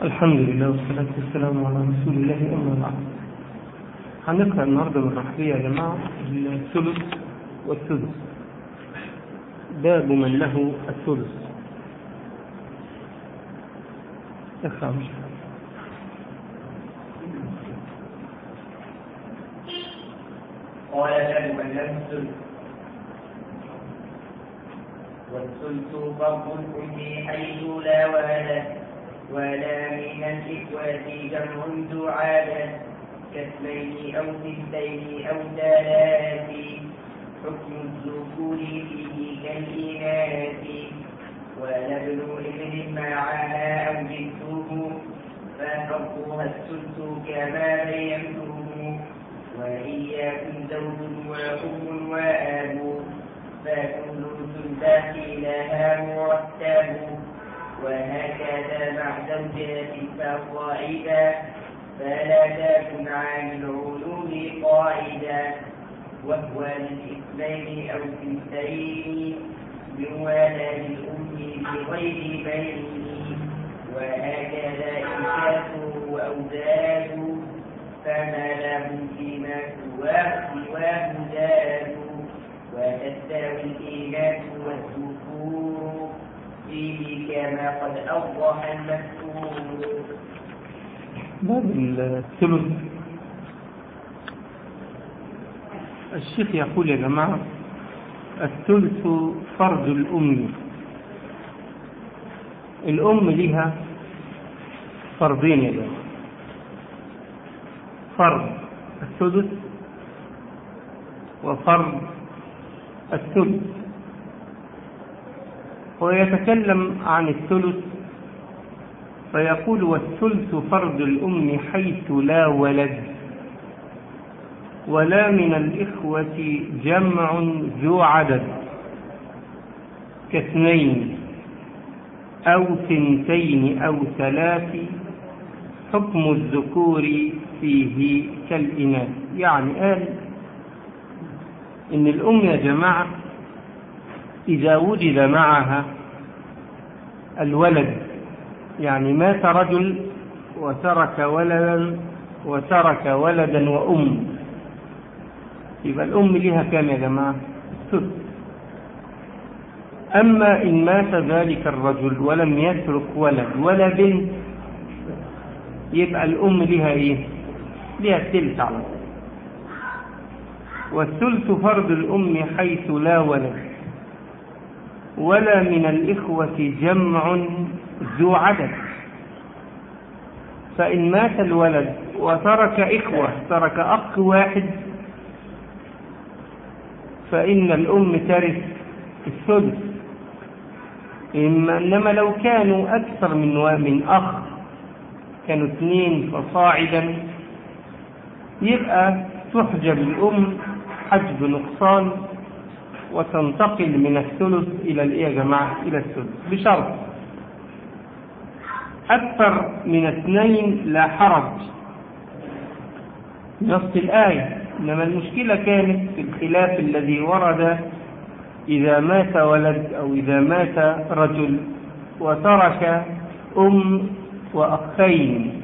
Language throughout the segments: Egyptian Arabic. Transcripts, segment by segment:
الحمد لله والصلاة والسلام على رسول الله أما بعد هنقرأ النهاردة بالرحبية يا جماعة الثلث والسدس باب من له الثلث اقرأ مش قال له من له الثلث والثلث فرض الأم حيث لا ولد ولا من الإخوة جمع ذو عدد كاثنين أو ثنتين أو ثلاث حكم الذكور فيه كالإناث ولبن ابن معها أو جده ففرضها الثلث كما بينته وإياكم زوج وأم وأب فكل ثلث لها مرتب وهكذا مع زوجات فصاعدا فلا تكن عن العلوم قاعدا وهو للاثنين أو اثنتين من ولد الأم بغير بين وهكذا إنشاته أوزاد فما لهم فيما سواه سواه زاد وتستوي الإيناث والذكور فيه كما قد أوضح المذكور باب الثلث الشيخ يقول يا جماعة الثلث فرض الأم الأم لها فرضين يا جماعة فرض الثلث وفرض الثلث ويتكلم عن الثلث فيقول والثلث فرض الأم حيث لا ولد ولا من الإخوة جمع ذو عدد كاثنين أو ثنتين أو ثلاث حكم الذكور فيه كالإناث يعني قال إن الأم يا جماعة إذا وجد معها الولد يعني مات رجل وترك ولدا وترك ولدا وأم يبقى الأم لها كام يا جماعة ثلث أما إن مات ذلك الرجل ولم يترك ولد ولا بنت يبقى الأم لها إيه لها الثلث على طول والثلث فرض الأم حيث لا ولد ولا من الإخوة جمع ذو عدد فإن مات الولد وترك إخوة ترك أخ واحد فإن الأم ترث الثلث إنما لو كانوا أكثر من من أخ كانوا اثنين فصاعدا يبقى تحجب الأم حجب نقصان وتنتقل من الثلث إلى الإيه يا جماعة إلى الثلث بشرط أكثر من اثنين لا حرج نص الآية إنما المشكلة كانت في الخلاف الذي ورد إذا مات ولد أو إذا مات رجل وترك أم وأخين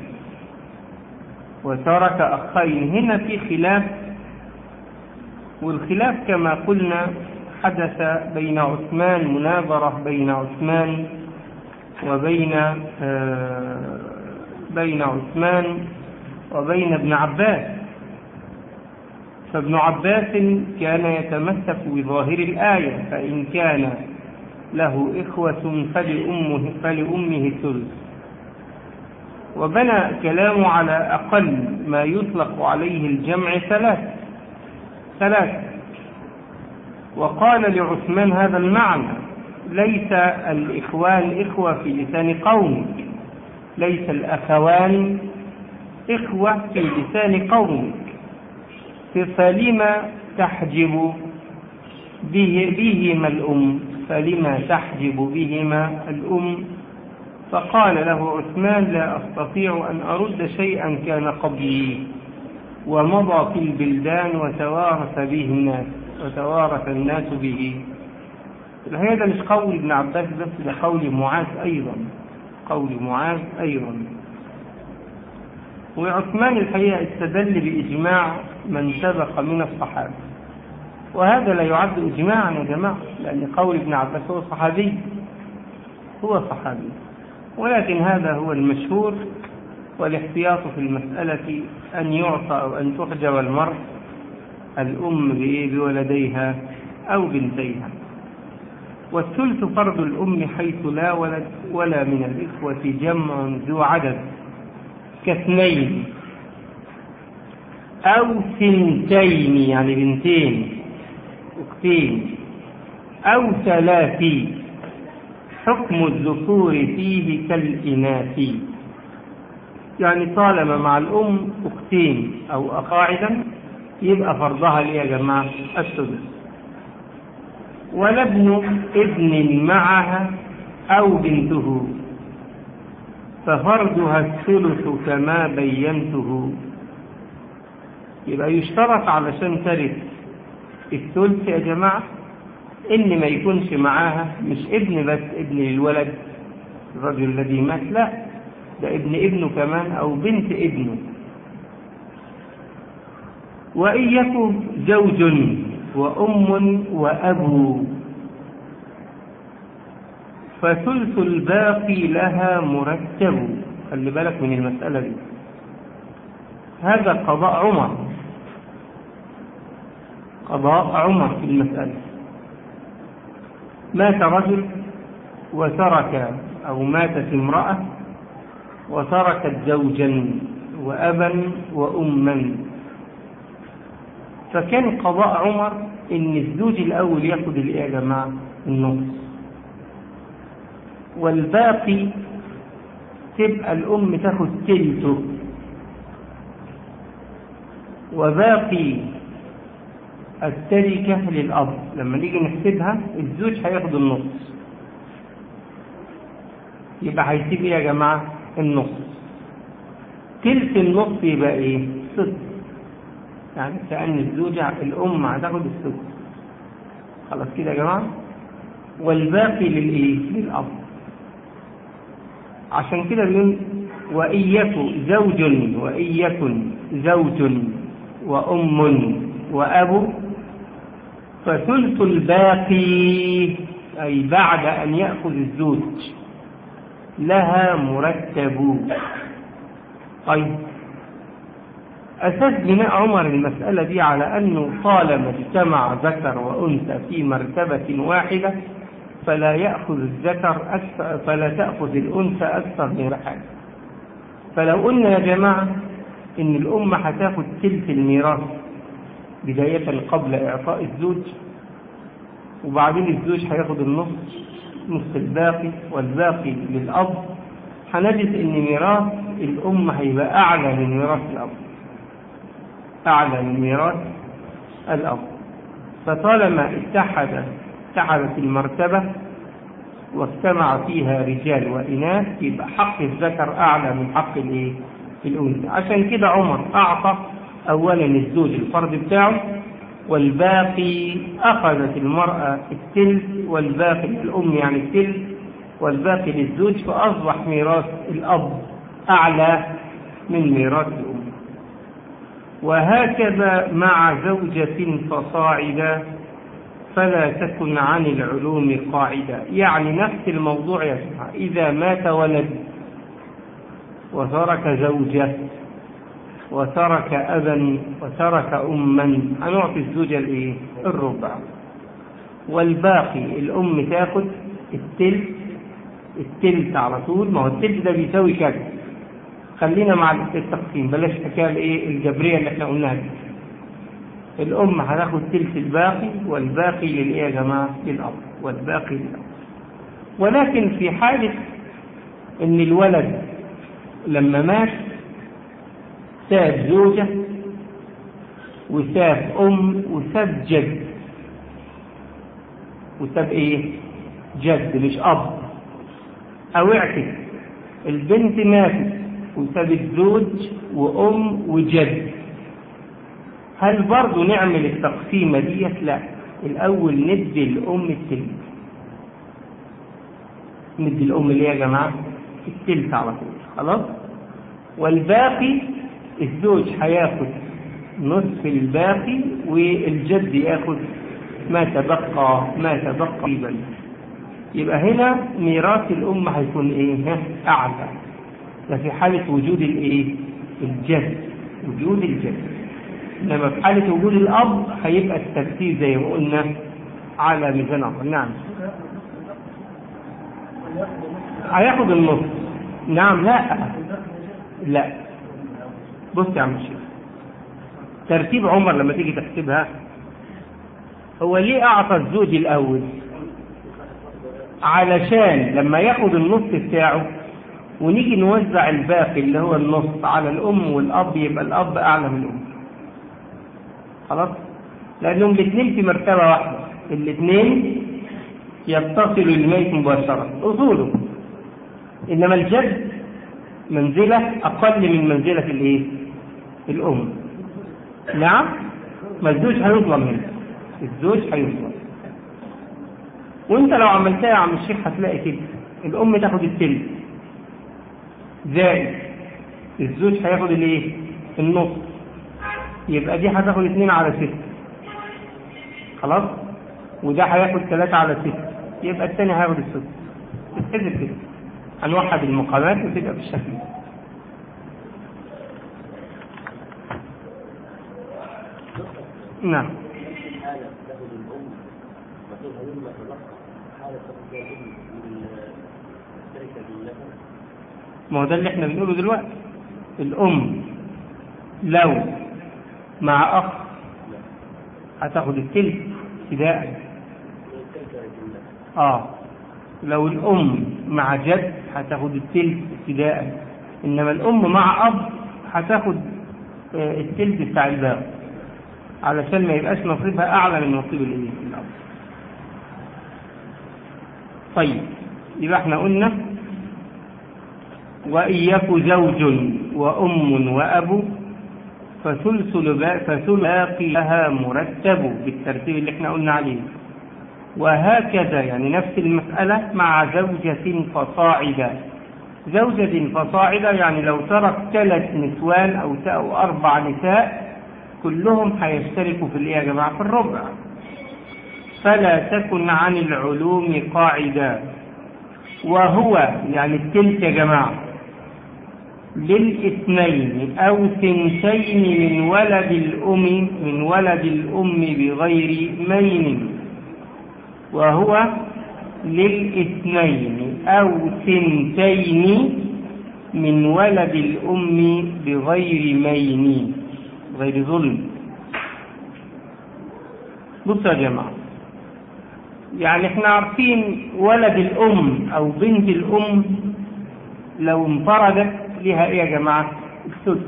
وترك أخين هنا في خلاف والخلاف كما قلنا حدث بين عثمان مناظرة بين عثمان وبين بين عثمان وبين ابن عباس فابن عباس كان يتمسك بظاهر الآية فإن كان له إخوة فلأمه, فلأمه الثلث وبنى كلامه على أقل ما يطلق عليه الجمع ثلاث ثلاثة وقال لعثمان هذا المعنى ليس الإخوان إخوة في لسان قوم ليس الأخوان إخوة في لسان قوم فلما تحجب به بهما الأم فلما تحجب بهما الأم فقال له عثمان لا أستطيع أن أرد شيئا كان قبلي ومضى في البلدان وتوارث به الناس وتوارث الناس به الحقيقة ده مش قول ابن عباس بس ده قول معاذ أيضا قول معاذ أيضا وعثمان الحقيقة استدل بإجماع من سبق من الصحابة وهذا لا يعد إجماعا يا جماعة لأن قول ابن عباس هو صحابي هو صحابي ولكن هذا هو المشهور والاحتياط في المسألة أن يعطى أو أن تحجب المرء الأم بولديها أو بنتيها والثلث فرض الأم حيث لا ولد ولا من الإخوة جمع ذو عدد كاثنين أو ثنتين يعني بنتين أختين أو ثلاث حكم الذكور فيه كالإناث يعني طالما مع الأم أختين أو أقاعدا يبقى فرضها ليه يا جماعة السدس ولا ابن ابن معها أو بنته ففرضها الثلث كما بينته يبقى يشترط علشان ترث الثلث يا جماعة إن ما يكونش معاها مش ابن بس ابن للولد الرجل الذي مات لا ده ابن ابنه كمان أو بنت ابنه وإن يكن زوج وأم وأبو فثلث الباقي لها مرتب خلي بالك من المسألة دي هذا قضاء عمر قضاء عمر في المسألة مات رجل وترك أو ماتت امرأة وتركت زوجا وأبا وأما فكان قضاء عمر ان الزوج الاول ياخد الايه يا جماعه النص والباقي تبقى الام تاخد تلته وباقي التركة للأب لما نيجي نحسبها الزوج هياخد النص يبقى هيسيب ايه يا جماعة النص تلت النص يبقى ايه صفر يعني كأن الزوجة الأم هتاخد السدس خلاص كده يا جماعة والباقي للإيه؟ للأب عشان كده بيقول وإن يكن زوج وإن يكن زوج وأم وأب فثلث الباقي أي بعد أن يأخذ الزوج لها مرتب طيب أساس بناء عمر المسألة دي على أنه طالما اجتمع ذكر وأنثى في مرتبة واحدة فلا يأخذ الذكر أكثر فلا تأخذ الأنثى أكثر من حاجة فلو قلنا يا جماعة إن الأمة هتاخد تلت الميراث بداية قبل إعطاء الزوج وبعدين الزوج هياخد النص نص الباقي والباقي للأب هنجد إن ميراث الأم هيبقى أعلى من ميراث الأب أعلى من ميراث الأب فطالما اتحد اتحدت المرتبة واجتمع فيها رجال وإناث يبقى حق الذكر أعلى من حق الإيه؟ الأنثى عشان كده عمر أعطى أولا الزوج الفرد بتاعه والباقي أخذت المرأة التلت والباقي للأم يعني التلت والباقي للزوج فأصبح ميراث الأب أعلى من ميراث الأم وهكذا مع زوجة فصاعدا فلا تكن عن العلوم قاعدة يعني نفس الموضوع يا جماعة إذا مات ولد وترك زوجة وترك أبا وترك أما هنعطي الزوجة الإيه؟ الربع والباقي الأم تاخد التلت التلت على طول ما هو التلت ده بيساوي كذا خلينا مع التقسيم بلاش حكايه الايه الجبريه اللي احنا قلناها دي الام هتاخد تلت الباقي والباقي للايه يا جماعه للاب والباقي للاب ولكن في حاله ان الولد لما مات ساب زوجه وساب ام وساب جد وساب ايه جد مش اب او اعكس البنت ماتت وسابت زوج وأم وجد هل برضه نعمل التقسيمة ديت؟ لا الأول ندي الأم التلت ندي الأم اللي يا جماعة التلت على طول خلاص والباقي الزوج هياخد نصف الباقي والجد ياخد ما تبقى ما تبقى قريبا يبقى هنا ميراث الأم هيكون إيه؟ ها؟ أعلى ده في حالة وجود الإيه؟ الجد وجود الجد إنما في حالة وجود الأب هيبقى الترتيب زي ما قلنا على ميزان آخر نعم هياخد النص نعم لا لا بص يا عم الشيخ ترتيب عمر لما تيجي تحسبها هو ليه أعطى الزوج الأول علشان لما ياخد النص بتاعه ونيجي نوزع الباقي اللي هو النص على الأم والأب يبقى الأب أعلى من الأم خلاص لأنهم الاثنين في مرتبة واحدة الاثنين يتصلوا للميت مباشرة أصوله إنما الجد منزلة أقل من منزلة الإيه؟ الأم نعم ما الزوج هيظلم هنا الزوج هيظلم وانت لو عملتها يا عم الشيخ هتلاقي كده الام تاخد التلت زائد الزوج هياخد الايه النص يبقى دي هتاخد اتنين على ستة خلاص وده هياخد تلاتة على ستة يبقى التاني هياخد الست تتحسب كده هنوحد المقامات وتبقى بالشكل ده نعم حالة تأخذ الأم وتظهر مما تلقى حالة تأخذ الأم من التركة باللبن ما هو ده اللي احنا بنقوله دلوقتي الأم لو مع أخ هتاخد التلت ابتداء من التركة باللبن اه لو الأم مع جد هتاخد التلت ابتداء إنما الأم مع أب هتاخد آه، التلت بتاع الباقي علشان ما يبقاش نصيبها أعلى من نصيب الإيه؟ الأب طيب يبقى احنا قلنا وإن يك زوج وأم وأب فثلث لبا- فثلث باقي لها مرتب بالترتيب اللي احنا قلنا عليه وهكذا يعني نفس المسألة مع زوجة فصاعدا زوجة فصاعدا يعني لو ترك ثلاث نسوان أو ت- أو أربع نساء كلهم هيشتركوا في الإيه يا جماعة في الربع فلا تكن عن العلوم قاعدا وهو يعني التلت يا جماعة للاثنين أو ثنتين من ولد الأم من ولد الأم بغير مين وهو للاثنين أو ثنتين من ولد الأم بغير مين غير ظلم بصوا يا جماعة يعني احنا عارفين ولد الأم أو بنت الأم لو انفردت لها ايه يا جماعة السدس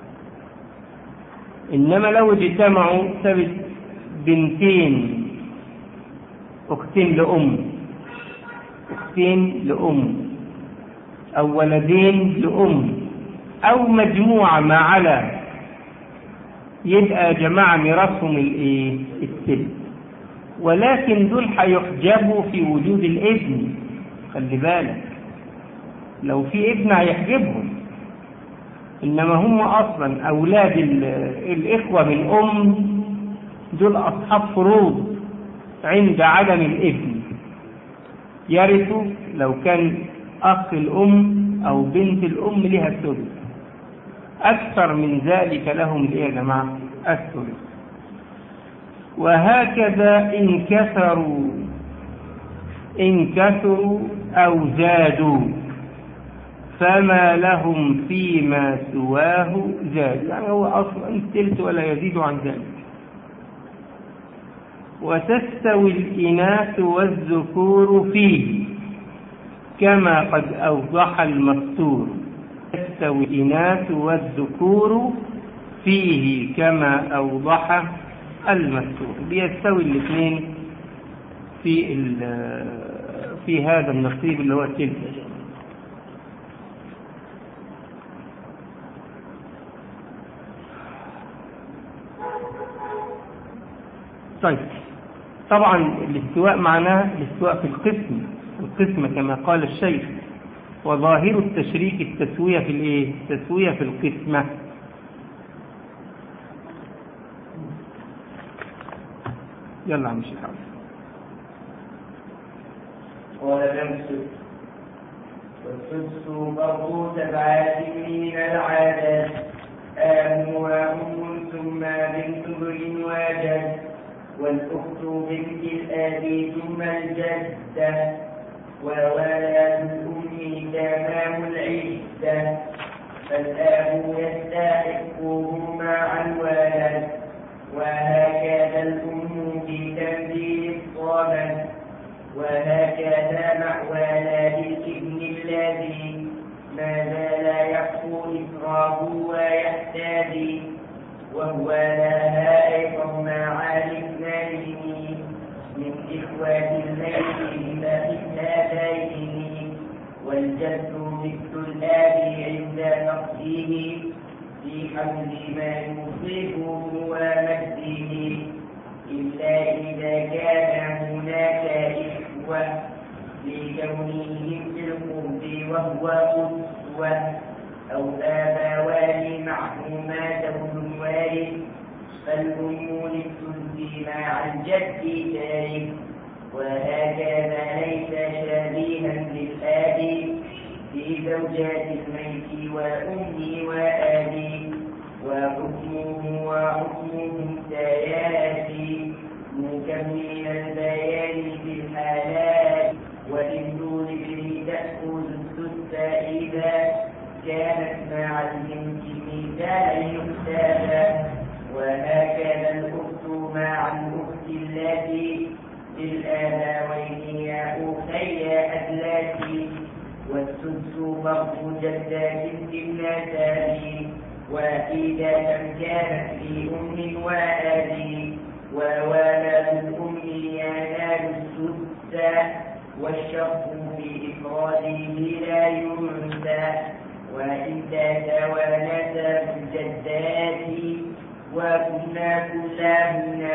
إنما لو اجتمعوا ثبت بنتين أختين لأم أختين لأم أو ولدين لأم أو مجموعة ما على يبقى يا جماعة ميراثهم الإيه؟ السلم ولكن دول هيحجبوا في وجود الابن خلي بالك لو في ابن هيحجبهم إنما هم أصلا أولاد ال- الإخوة من أم دول أصحاب فروض عند عدم الابن يرثوا لو كان أخ الأم أو بنت الأم لها الثلث أكثر من ذلك لهم الإيه يا جماعة الثلث وهكذا إن كثروا إن كثروا أو زادوا فما لهم فيما سواه زاد يعني هو أصلا التلت ولا يزيد عن ذلك وتستوي الإناث والذكور فيه كما قد أوضح المستور تستوي الإناث والذكور فيه كما أوضح المستور بيستوي الاثنين في ال- في هذا النصيب اللي هو التلك طيب طبعا الاستواء معناه الاستواء في القسم القسم كما قال الشيخ وظاهر التشريك التسوية في الايه التسوية في القسمة يلا عم شيخ عبد. قال نمسك والسدس برضو سبعة من العدد آم وأم ثم بنت ابن وجد والأخت بنت الآبي ثم الجدة وولد الأم تمام العدة فالآب يستحقه مع الولد وهكذا الأم في تنزيل الصمد وهكذا مع ولد الابن الذي ما زال يحفو إكراه ويحتاج وهو لها أيضا مع الاثنين من إخوة الليل فإن هذين والجد مثل الآب عند نقصه في حمل ما يصيبه ومجده إلا إذا كان هناك إخوة لكونهم في القرب وهو أسوة أو آبوان معهما دون وارث فالأم للثلث مع الجد تارك وهكذا ليس شبيها للآب في زوجات الميت وأمي وأبي وحكمه وحكمهم سياتي مكمل البيان في الحالات وللدون به تأخذ السدس إذا كانت مع البنت مثالا يحتاجا وهكذا الأخت مع الأخت التي للآبوين يا أخي أدلاتي والسدس فرض جدات بالنساب واحدة كانت لأم وأبي وولد الأم ينال السدس والشرط في إفراده لا ينسى وإن توانت الجدات وكنا كلهن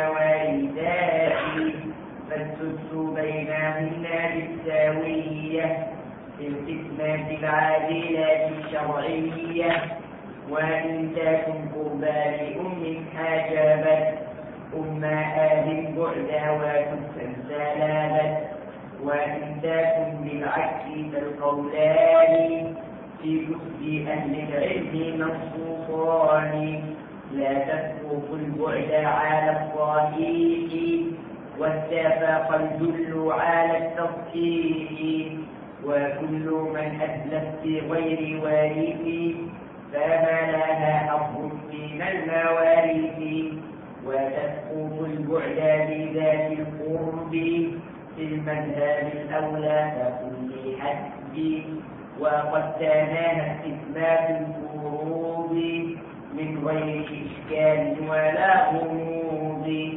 والدات فالسدس بينهن بالساوية في القسمة العادلة الشرعية وإن تكن قربى لأم حجبت أم آب بعدا وكفا سلامت وإن تكن بالعكس فالقولان في كتب أهل العلم منصوصان لا تسقط البعد على الصحيح واتفق الجل على التصحيح وكل من أدلت بغير وارث فما لها أصل من الموارث وتسقط البعد بذات القرب في المذهب الأولى فكل حسب وقد تناهى استثناء الفروض من غير إشكال ولا غموض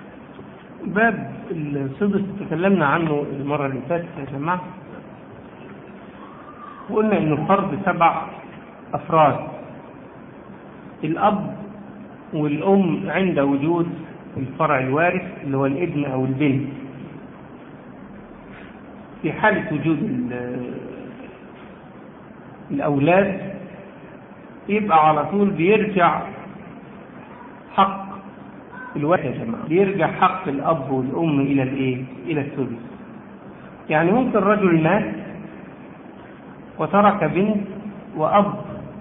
باب السدس تكلمنا عنه المرة اللي فاتت يا جماعة وقلنا إنه الفرد سبع أفراد الأب والأم عند وجود الفرع الوارث اللي هو الابن أو البنت في حالة وجود ال- الأولاد يبقى على طول بيرجع حق الوارث يا جماعة بيرجع حق الأب والأم إلى الإيه؟ إلى الثلث يعني ممكن رجل مات وترك بنت وأب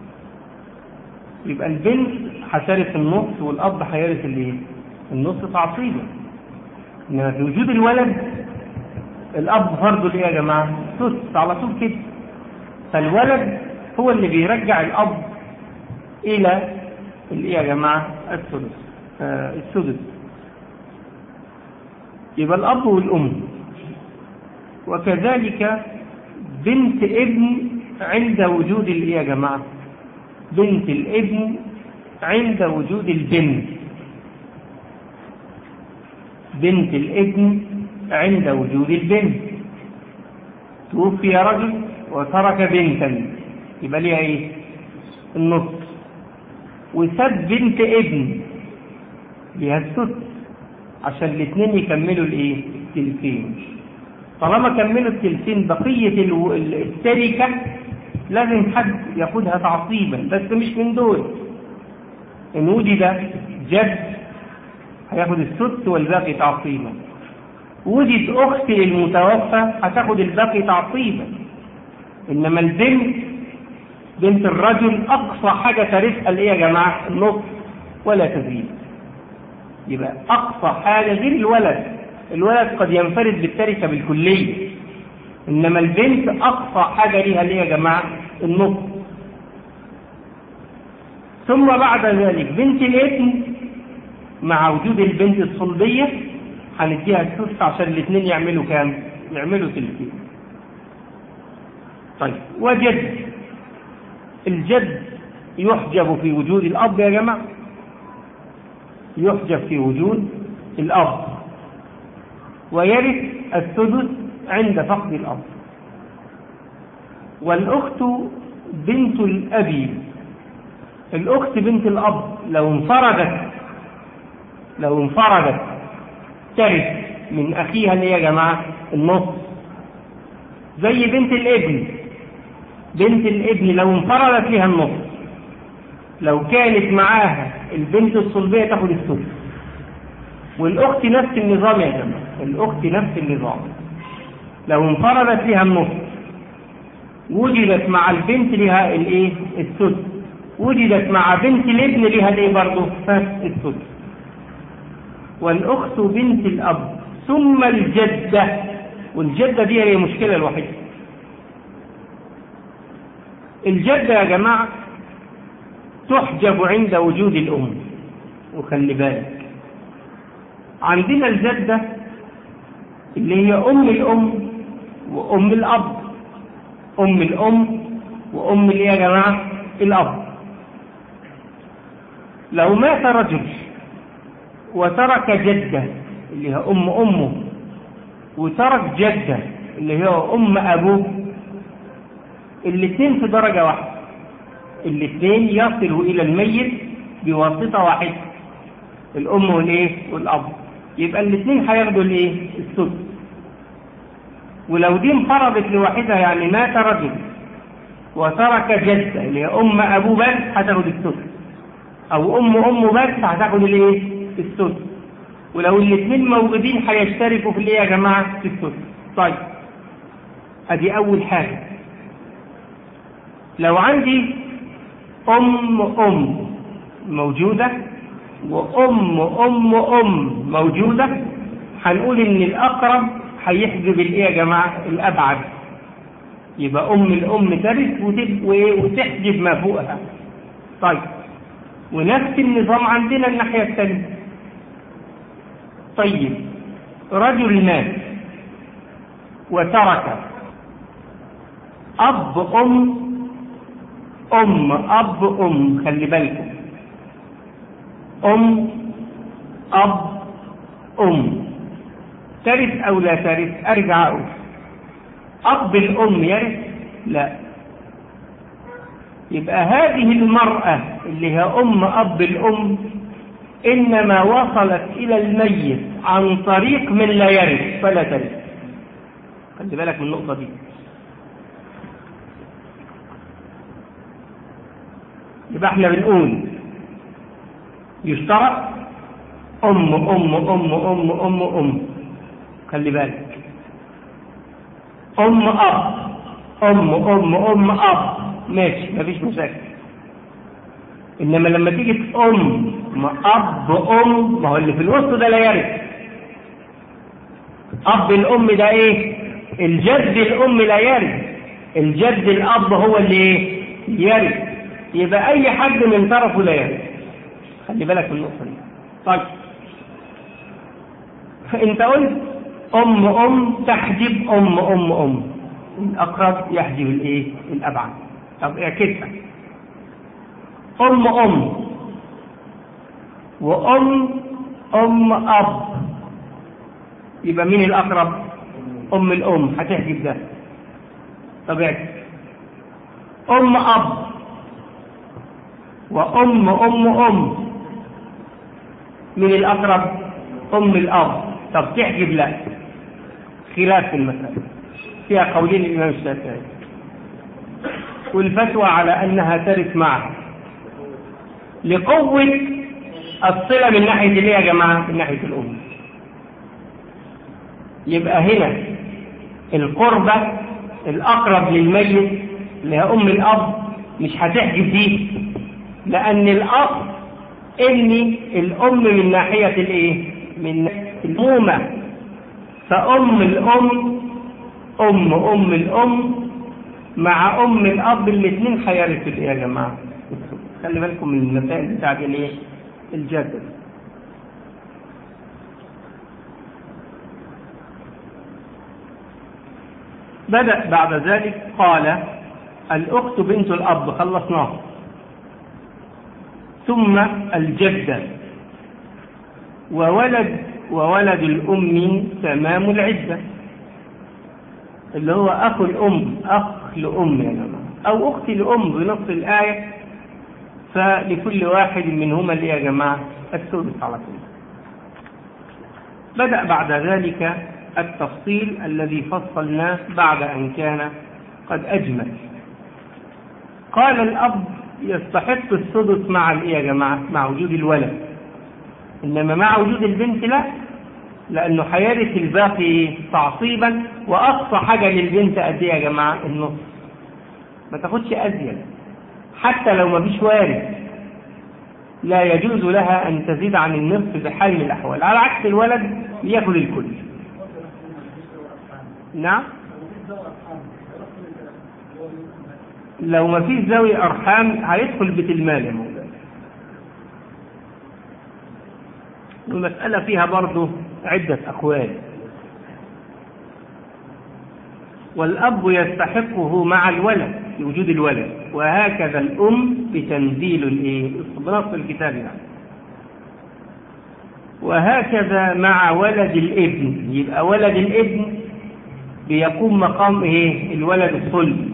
يبقى البنت هترث النص والأب هيرث الايه؟ النص تعصيبا إنما في وجود الولد الأب فرضه ليه يا جماعة؟ ثلث على طول كده فالولد هو اللي بيرجع الأب إلى الإيه يا جماعة؟ الثلث آه السدس يبقى الأب والأم وكذلك بنت ابن عند وجود الإيه يا جماعة؟ بنت الابن عند وجود البنت بنت الابن عند وجود البنت توفي رجل وترك بنتا يبقى ليها ايه النص وساب بنت ابن ليها السدس عشان الاثنين يكملوا الايه التلتين طالما كملوا التلتين بقية الو- التركة لازم حد ياخدها تعصيبا بس مش من دول ان وجد جد هياخد السدس والباقي تعصيبا وجد أخت للمتوفى هتاخد الباقي تعصيبا إنما البنت بنت الرجل أقصى حاجة ترثها اللي هي يا جماعة النصف ولا تزيد يبقى أقصى حاجة غير الولد الولد قد ينفرد بالتركة بالكلية إنما البنت أقصى حاجة ليها اللي هي يا جماعة النصف ثم بعد ذلك بنت الابن مع وجود البنت الصلبية هنديها الثلث عشان الاثنين يعملوا كام؟ يعملوا ثلثين. طيب وجد الجد يحجب في وجود الأب يا جماعة يحجب في وجود الأب ويرث السدس عند فقد الأب والأخت بنت الأبي الأخت بنت الأب لو انفردت لو انفردت ترث من أخيها اللي هي يا جماعة النص زي بنت الابن بنت الابن لو انفردت لها النص لو كانت معاها البنت الصلبية تاخد الثلث والأخت نفس النظام يا جماعة الأخت نفس النظام لو انفردت لها النص وجدت مع البنت لها الايه الثلث وجدت مع بنت الابن لها الايه برضه الثلث والأخت بنت الأب ثم الجدة والجدة دي هي المشكلة الوحيدة الجدة يا جماعة تحجب عند وجود الأم وخلي بالك عندنا الجدة اللي هي أم الأم وأم الأب أم الأم وأم اللي يا جماعة الأب لو مات رجل وترك جدة اللي هي أم أمه وترك جدة اللي هي أم أبوه الاثنين في درجة واحدة الاثنين يصلوا إلى الميت بواسطة واحدة الأم والإيه والأب يبقى الاثنين هياخدوا الإيه السدس ولو دي انفرضت لوحدها يعني مات رجل وترك جدة اللي هي أم أبوه بس هتاخد السدس أو أم أمه بس هتاخد الإيه السدس ولو الاثنين موجودين هيشتركوا في الايه يا جماعه في السدس طيب ادي اول حاجه لو عندي ام ام موجوده وام ام ام موجوده هنقول ان الاقرب هيحجب الايه يا جماعه الابعد يبقى ام الام ترث وتحجب ما فوقها طيب ونفس النظام عندنا الناحيه الثانيه طيب رجل مات وترك أب أم أم أب أم خلي بالكم أم أب أم ترث أو لا ترث أرجع أقول أب الأم يرث لا يبقى هذه المرأة اللي هي أم أب الأم إنما وصلت إلى الميت عن طريق من لا يرث فلا ترث خلي بالك من النقطة دي يبقى احنا بنقول يشترط أم أم أم أم أم أم خلي بالك أم أب أم أم أم أب ماشي مفيش مشاكل إنما لما تيجي أم أب أم ما هو اللي في الوسط ده لا يرث أب الأم ده إيه؟ الجد الأم لا يرث الجد الأب هو اللي إيه؟ يرث يبقى أي حد من طرفه لا يرث خلي بالك من النقطة دي طيب أنت قلت أم أم تحجب أم أم أم الأقرب يحجب الإيه؟ الأبعد طب اعكسها أم أم وأم أم أب يبقى مين الأقرب؟ أم الأم هتحجب ده طبيعتي أم أب وأم أم أم من الأقرب؟ أم الأب طب تحجب لا خلاف في المسألة فيها قولين الإمام الشافعي والفتوى على أنها ترث معه لقوة الصلة من ناحية الايه يا جماعة؟ من ناحية الأم. يبقى هنا القربة الأقرب للميت اللي هي أم الأب مش هتحجب دي لأن الأصل إن الأم من ناحية الإيه؟ من الأمومة فأم الأم أم أم الأم مع أم الأب الاثنين هيرثوا الإيه يا جماعة؟ خلي بالكم من المسائل بتاعت الإيه؟ الجد بدأ بعد ذلك قال الأخت بنت الأب خلصناه ثم الجدة وولد وولد الأم تمام العدة اللي هو أخو الأم أخ لأم يا جماعة أو أخت لأم بنص الآية فلكل واحد منهما اللي يا جماعة الثلث على طول بدأ بعد ذلك التفصيل الذي فصلناه بعد أن كان قد أجمل قال الأب يستحق السدس مع الإيه يا جماعة مع وجود الولد إنما مع وجود البنت لا لأنه هيرث الباقي تعصيبا وأقصى حاجة للبنت قد إيه يا جماعة النص ما تاخدش أزيد حتى لو ما فيش وارث لا يجوز لها أن تزيد عن النصف بحال من الأحوال على عكس الولد ياكل الكل نعم لو ما فيش ذوي أرحام هيدخل بيت المال يا مولانا المسألة فيها برضه عدة أقوال والأب يستحقه مع الولد في وجود الولد وهكذا الأم بتنزيل الإيه؟ بنص الكتاب يعني وهكذا مع ولد الابن يبقى ولد الابن بيقوم مقام ايه الولد الصلب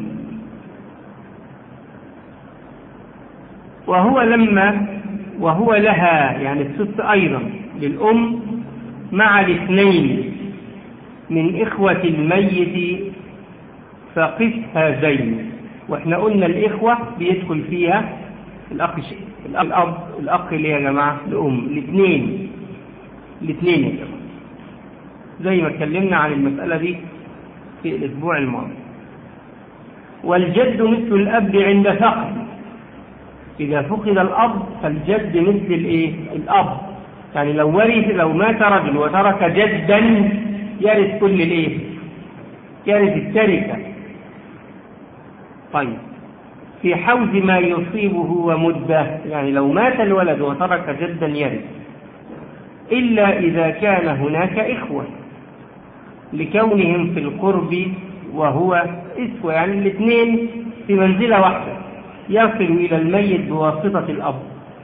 وهو لما وهو لها يعني الست ايضا للام مع الاثنين من اخوة الميت فقس هذين واحنا قلنا الاخوة بيدخل فيها الاخ الاب الاخ اللي يا جماعة الام الاثنين الاثنين يا جماعة زي ما اتكلمنا عن المسألة دي في الأسبوع الماضي والجد مثل الأب عند فقد إذا فقد الأب فالجد مثل الإيه؟ الأب يعني لو ورث لو مات رجل وترك جدا يرث كل الإيه؟ يرث التركة طيب في حوز ما يصيبه ومدة يعني لو مات الولد وترك جدا يرث إلا إذا كان هناك إخوة لكونهم في القرب وهو إسوة يعني الاثنين في منزلة واحدة يصل إلى الميت بواسطة الأب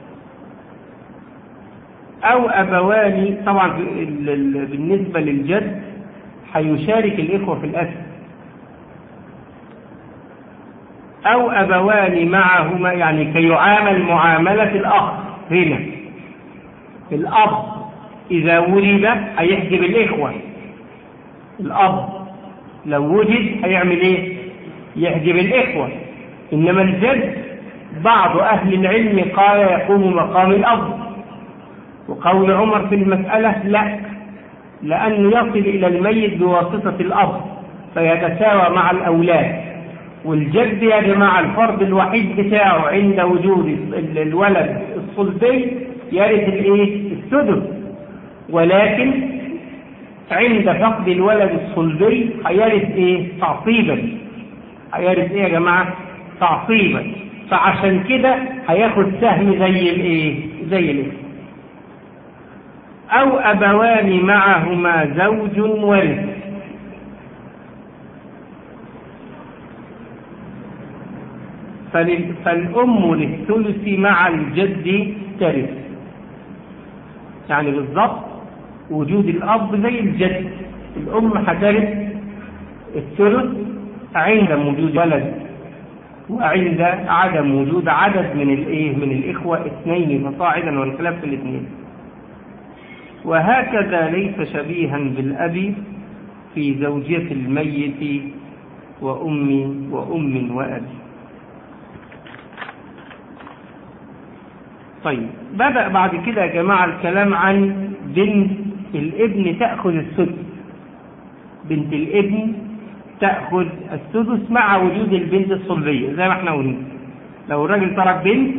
أو أبوان طبعا بالنسبة للجد هيشارك الإخوة في الأسر أو أبوان معهما يعني كيعامل معاملة الأخ هنا الأب إذا ولد هيحجب الإخوة الأب لو وجد هيعمل إيه؟ يحجب الإخوة إنما الجد بعض أهل العلم قال يقوم مقام الأب وقول عمر في المسألة لا لأنه يصل إلى الميت بواسطة الأب فيتساوى مع الأولاد والجد يا جماعة الفرض الوحيد بتاعه عند وجود الولد الصلبي يرث الايه؟ السدس ولكن عند فقد الولد الصلبي هيرث ايه؟ تعصيبا هيرث ايه يا جماعة؟ تعصيبا فعشان كده هياخد سهم زي الايه؟ زي الايه؟ أو أبوان معهما زوج ورث فالأم للثلث مع الجد ترث يعني بالضبط وجود الأب زي الجد الأم هترث الثلث عند وجود ولد وعند عدم وجود عدد من الايه من الإخوة اثنين فصاعدا والخلاف في الاثنين وهكذا ليس شبيها بالأب في زوجة الميت وأم وأم وأب طيب بدأ بعد كده يا جماعة الكلام عن بنت الابن تأخذ السدس بنت الابن تأخذ السدس مع وجود البنت الصلبية زي ما احنا قلنا لو الراجل ترك بنت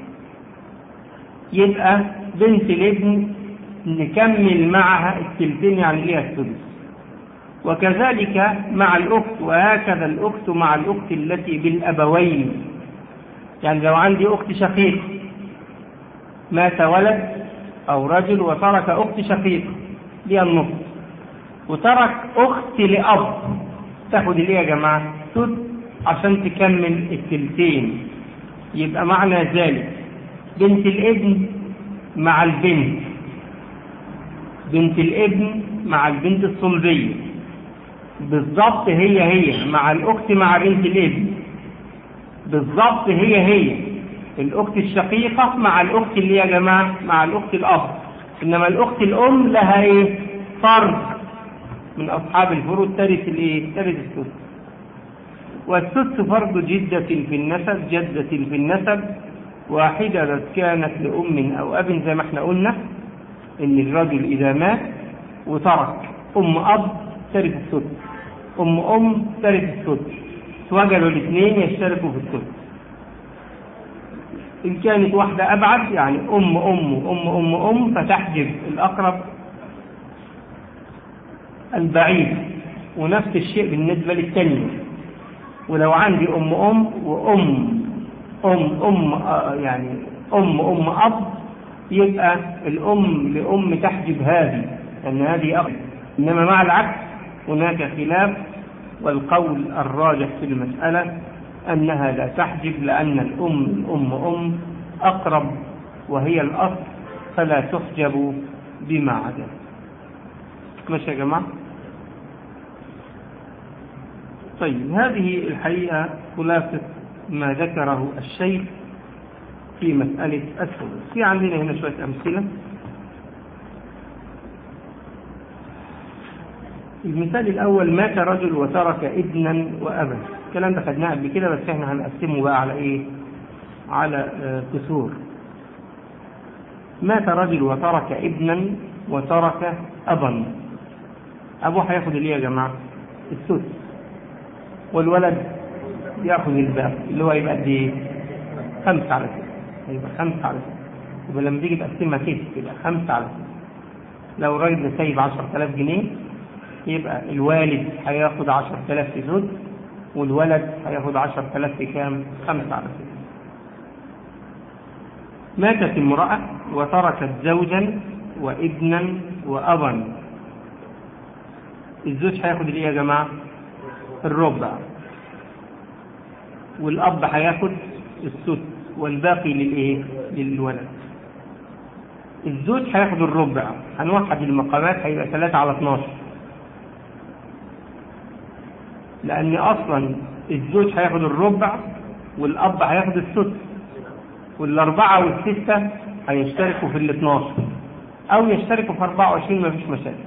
يبقى بنت الابن نكمل معها التلتين يعني ليها السدس وكذلك مع الأخت وهكذا الأخت مع الأخت التي بالأبوين يعني لو عندي أخت شقيق مات ولد أو رجل وترك أخت شقيقة ليها النصف وترك أخت لأب تاخد الإيه يا جماعة؟ سد عشان تكمل التلتين يبقى معنى ذلك بنت الابن مع البنت بنت الابن مع البنت الصلبية بالضبط هي هي مع الأخت مع بنت الابن بالضبط هي هي الأخت الشقيقة مع الأخت اللي يا جماعة مع الأخت الأب إنما الأخت الأم لها إيه؟ فرد من أصحاب الفروض ترث الإيه؟ ترث السدس والسدس فرض جدة في النسب جدة في النسب واحدة كانت لأم أو أب زي ما احنا قلنا إن الرجل إذا مات وترك أم أب ترث السدس أم أم ترث السدس توجدوا الاثنين يشتركوا في السدس إن كانت واحدة أبعد يعني أم أم أم أم أم فتحجب الأقرب البعيد ونفس الشيء بالنسبة للثانية ولو عندي أم أم وأم أم أم آه يعني أم أم أب يبقى الأم لأم تحجب هذه لأن هذه أقرب إنما مع العكس هناك خلاف والقول الراجح في المسألة أنها لا تحجب لأن الأم الأم أم أقرب وهي الأصل فلا تحجب بما عدا ماشي يا جماعة طيب هذه الحقيقة خلاصة ما ذكره الشيخ في مسألة الثلث في عندنا هنا شوية أمثلة المثال الأول مات رجل وترك ابنا وأبا الكلام ده خدناه قبل كده بس احنا هنقسمه بقى على ايه على آه كسور مات رجل وترك ابنا وترك أبا أبوه هياخد الايه يا جماعة السدس والولد ياخذ الباقي اللي هو يبقى قد ايه؟ خمسة على كده هيبقى خمسة على كده يبقى لما تيجي تقسمها كده يبقى خمسة على كده لو الراجل ده سايب 10000 جنيه يبقى الوالد هياخد 10000 في زوج والولد هياخد 10000 في كام؟ خمسة على كده ماتت امرأة وتركت زوجا وابنا وأبا الزوج هياخد الايه يا جماعة؟ الربع والأب هياخد السدس والباقي للإيه؟ للولد. الزوج هياخد الربع، هنوحد المقامات هيبقى 3 على 12. لأن أصلا الزوج هياخد الربع والأب هياخد السدس. والأربعة والستة هيشتركوا في ال 12 أو يشتركوا في 24 مفيش مشاكل.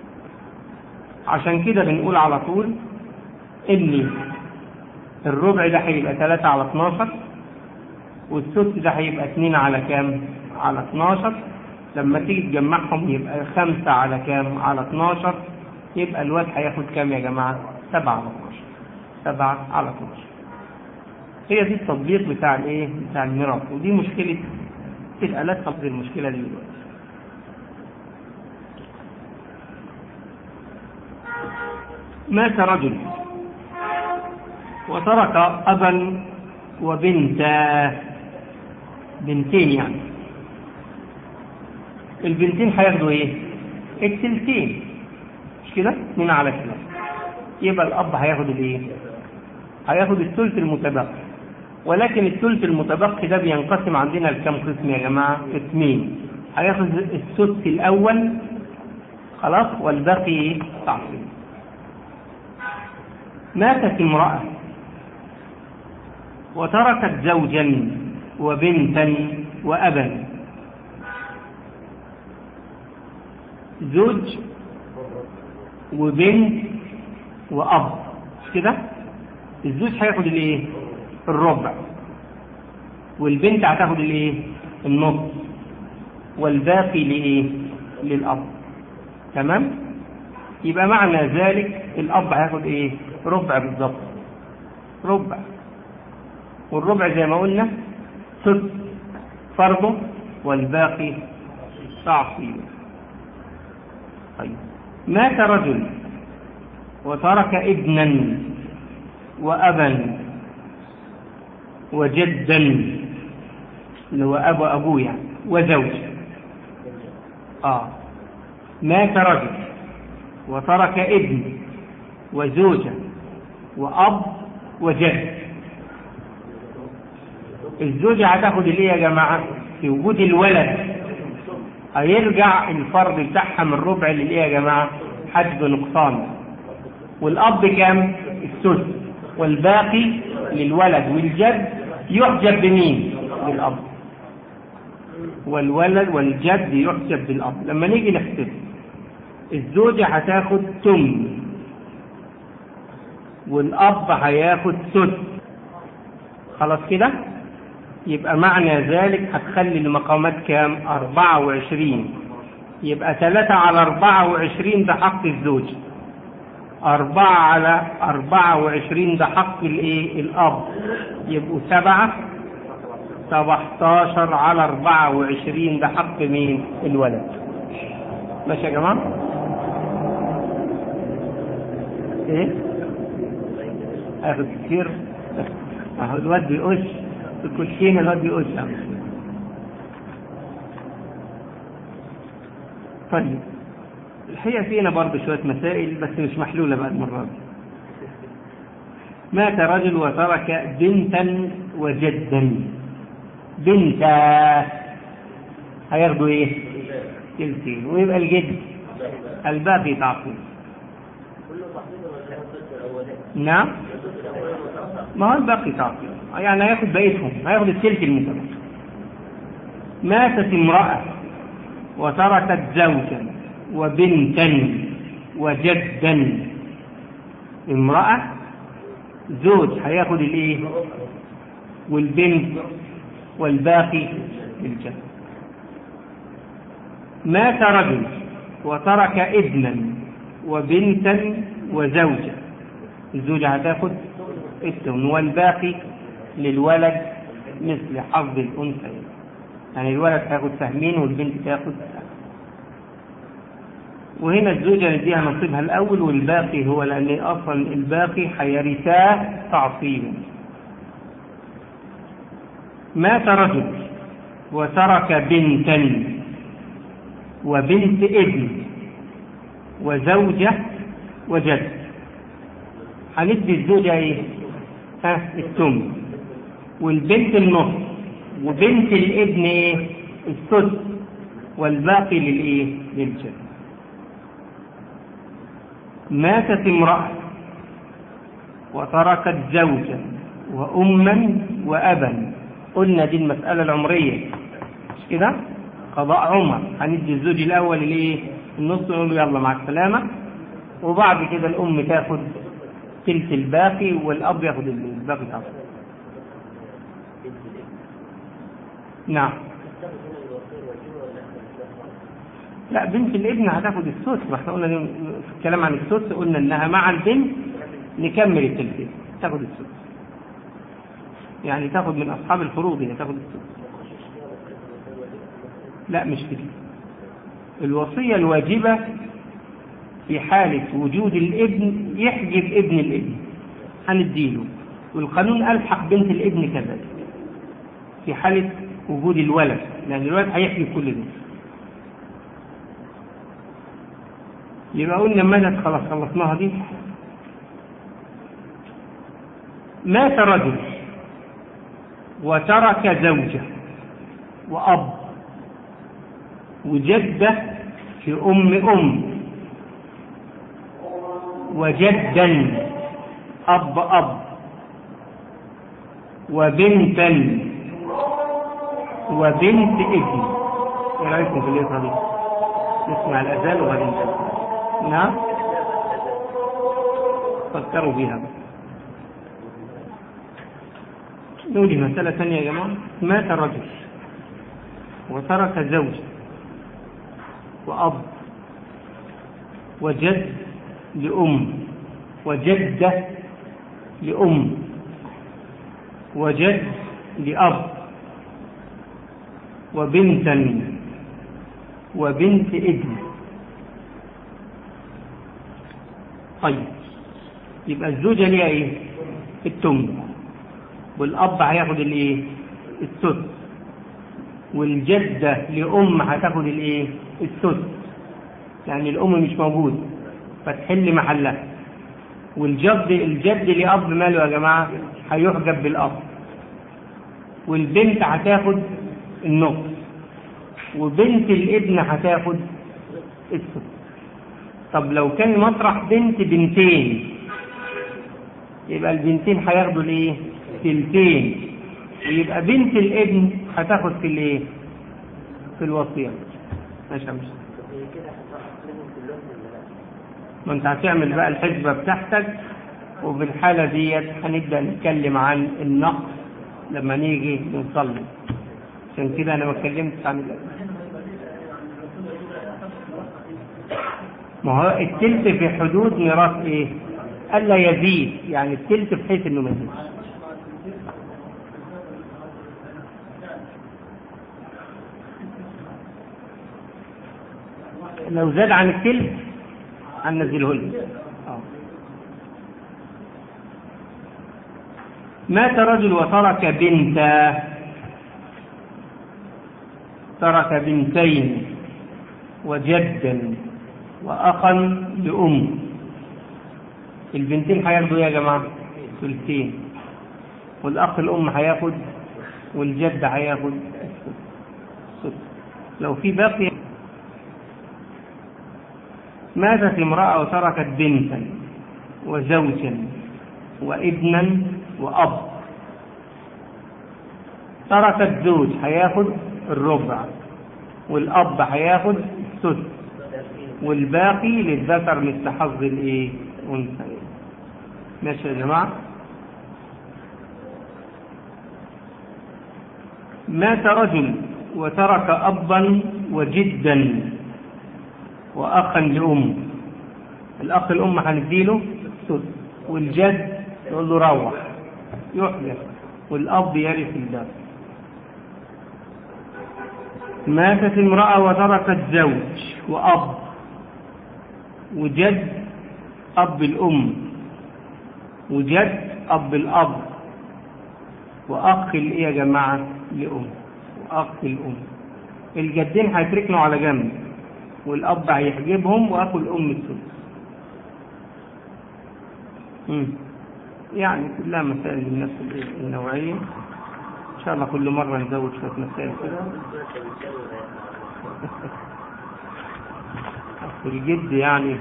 عشان كده بنقول على طول إن الربع ده هيبقى 3 على 12 والسدس ده هيبقى 2 على كام؟ على 12 لما تيجي تجمعهم يبقى 5 على كام؟ على 12 يبقى الواد هياخد كام يا جماعة؟ 7 على 12 7 على 12 هي دي التطبيق بتاع الايه؟ بتاع الميراث ودي مشكلة تبقى لا تقضي المشكلة دي دلوقتي مات رجل وترك أبا وبنتا بنتين يعني البنتين هياخدوا ايه؟ التلتين مش كده؟ اتنين على كده يبقى الأب هياخد الايه؟ هياخد الثلث المتبقي ولكن الثلث المتبقي ده بينقسم عندنا لكام قسم يا جماعة؟ قسمين هياخد السدس الأول خلاص والباقي تعصيب ماتت امرأة وتركت زوجا وبنتا وأبا زوج وبنت وأب مش كده؟ الزوج هياخد الايه؟ الربع والبنت هتاخد الايه؟ النص والباقي لإيه للأب تمام يبقى معنى ذلك الأب هياخد إيه ربع بالظبط ربع والربع زي ما قلنا ثلث فرضه والباقي تعصيب طيب مات رجل وترك ابنا وأبا وجدا اللي هو أبو أبوه يعني وزوج آه مات رجل وترك ابن وزوجة وأب وجد الزوجة هتاخد الايه يا جماعة في وجود الولد هيرجع الفرض بتاعها من ربع للايه يا جماعة حجب نقصان والأب كام السدس والباقي للولد والجد يحجب بمين بالأب والولد والجد يحجب بالأب لما نيجي نحسب الزوجة هتاخد تم والأب هياخد سدس خلاص كده يبقى معنى ذلك هتخلي المقامات كام أربعة وعشرين يبقى ثلاثة على أربعة وعشرين ده حق الزوج أربعة على أربعة وعشرين ده حق الإيه الأب يبقوا سبعة سبعتاشر على أربعة وعشرين ده حق مين الولد ماشي يا جماعة إيه هاخد كتير أهو الواد بيقش الكوتشين الواد بيقش طيب الحقيقة فينا برضه شوية مسائل بس مش محلولة بقى المرة دي مات رجل وترك بنتا وجدا بنتا هياخدوا ايه؟ تلتين ويبقى الجد الباقي تعقيب نعم ما هو الباقي تعقيب يعني هياخد بقيتهم هياخد التلت المتبقي ماتت امرأة وتركت زوجا وبنتا وجدا امرأة زوج هياخد الايه والبنت والباقي للجد مات رجل وترك ابنا وبنتا وزوجة الزوجة هتاخد الثمن والباقي للولد مثل حظ الأنثيين يعني الولد هياخد سهمين والبنت تاخد وهنا الزوجة نديها نصيبها الأول والباقي هو لأن أصلا الباقي هيرثاه تعصيبا مات رجل وترك بنتا وبنت ابن وزوجة وجد هندي الزوجة ايه؟ ها الثمن والبنت النص وبنت الابن ايه؟ السدس والباقي للايه؟ للجد ماتت امرأة وتركت زوجا وأما وأبا قلنا دي المسألة العمرية مش كده؟ قضاء عمر هندي الزوج الأول الايه؟ النص نقول له يلا مع السلامة وبعد كده الأم تاخد تلت الباقي والأب ياخد الباقي تعصب نعم لا بنت الابن هتاخد السدس ما احنا قلنا في الكلام عن السدس قلنا انها مع البنت نكمل التلتين تاخد السدس يعني تاخد من اصحاب الفروض هي تاخد السدس لا مش كده الوصية الواجبة في حالة وجود الابن يحجب ابن الابن هنديله والقانون ألحق بنت الابن كذلك في حالة وجود الولد لأن الولد هيحجب كل ده يبقى قلنا ماتت خلاص خلصناها دي مات رجل وترك زوجة وأب وجدة في أم أم وجدا أب أب وبنتا وبنت ابن ايه رايكم في الإصرة دي؟ نسمع الأذان وبعدين نعم فكروا بها نقول مسألة ثانية يا جماعة مات رجل وترك زوج وأب وجد لأم وجدة لأم وجد لأب وبنتا وبنت ابن طيب يبقى الزوجة ليها ايه التم والأب هياخد الايه السدس والجدة لأم هتاخد الايه السدس يعني الأم مش موجود فتحل محلها والجد الجد لأب ماله يا جماعة هيحجب بالأب والبنت هتاخد النص وبنت الابن هتاخد السدس طب لو كان مطرح بنت بنتين يبقى البنتين هياخدوا الايه تلتين ويبقى بنت الابن هتاخد في الايه في الوصيه ماشي يا ماشي كده هتقسمهم كلهم ولا لا؟ ما انت هتعمل بقى الحسبة بتاعتك وفي الحالة ديت هنبدأ نتكلم عن النقص لما نيجي نصلي عشان كده انا ما اتكلمتش عن ال- ما هو التلت في حدود ميراث ايه؟ الا يزيد يعني التلت بحيث انه ما يزيدش لو زاد عن التلت هننزله لك آه. مات رجل وترك بنتا ترك بنتين وجدا وأخا لأم البنتين هياخدوا ايه يا جماعة؟ ثلثين والأخ الأم هياخد والجد هياخد السدس لو في باقي ماتت امرأة وتركت بنتا وزوجا وابنا وأب تركت زوج هياخد الربع والأب هياخد السدس والباقي للذكر مثل حظ الايه؟ أنثيين ماشي يا جماعة؟ مات رجل وترك أبا وجدا وأخا لأم الأخ الأم هنديله السدس والجد يقول له روح يحجب والأب يرث الباقي ماتت امرأة وتركت زوج وأب وجد أب الأم وجد أب الأب وأخ الإيه يا جماعة لأم وأخ الأم الجدين هيتركنوا على جنب والأب هيحجبهم وأخو الأم السدس مم. يعني كلها مسائل من نفس الإيه؟ النوعية إن شاء الله كل مرة نزود شوية مسائل كده أصل الجد يعني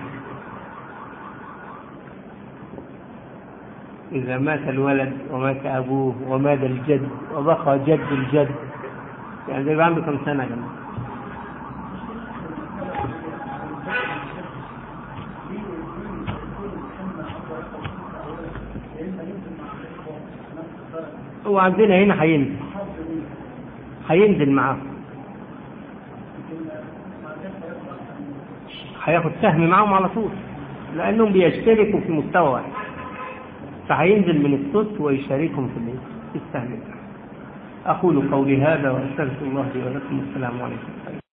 إذا مات الولد ومات أبوه ومات الجد وبقى جد الجد يعني ده يبقى عنده كم سنة يا جماعة؟ هو عندنا هنا هينزل هينزل معاه هياخد سهم معاهم على طول لانهم بيشتركوا في مستوى واحد فهينزل من الصوت ويشاركهم في الايه؟ في السهم اقول قولي هذا واستغفر الله لي ولكم السلام عليكم